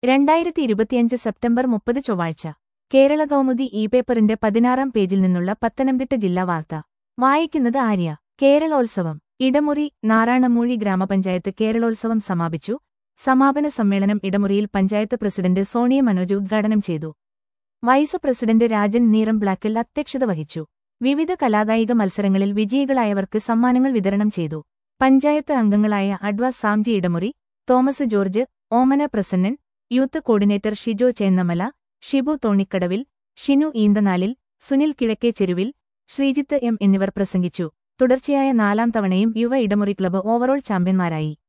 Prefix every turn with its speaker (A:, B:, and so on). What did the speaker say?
A: രണ്ടായിരത്തി ഇരുപത്തിയഞ്ച് സെപ്റ്റംബർ മുപ്പത് ചൊവ്വാഴ്ച കേരള കൗമുദി ഇ പേപ്പറിന്റെ പതിനാറാം പേജിൽ നിന്നുള്ള പത്തനംതിട്ട ജില്ലാ വാർത്ത വായിക്കുന്നത് ആര്യ കേരളോത്സവം ഇടമുറി നാറാണമൂഴി ഗ്രാമപഞ്ചായത്ത് കേരളോത്സവം സമാപിച്ചു സമാപന സമ്മേളനം ഇടമുറിയിൽ പഞ്ചായത്ത് പ്രസിഡന്റ് സോണിയ മനോജ് ഉദ്ഘാടനം ചെയ്തു വൈസ് പ്രസിഡന്റ് രാജൻ നീറം ബ്ലാക്കിൽ അധ്യക്ഷത വഹിച്ചു വിവിധ കലാകായിക മത്സരങ്ങളിൽ വിജയികളായവർക്ക് സമ്മാനങ്ങൾ വിതരണം ചെയ്തു പഞ്ചായത്ത് അംഗങ്ങളായ adv Samji Edamuri Thomas George Omana Prasannan youth coordinator Shijo Chennamala Shibu തോണിക്കടവിൽ ഷിനു ഈന്തനാലിൽ സുനിൽ കിഴക്കേ ചെരുവിൽ ശ്രീജിത്ത് എം എന്നിവർ പ്രസംഗിച്ചു തുടർച്ചയായ നാലാം തവണയും യുവ ഇടമുറി ക്ലബ്ബ് ഓവറോൾ ചാമ്പ്യന്മാരായി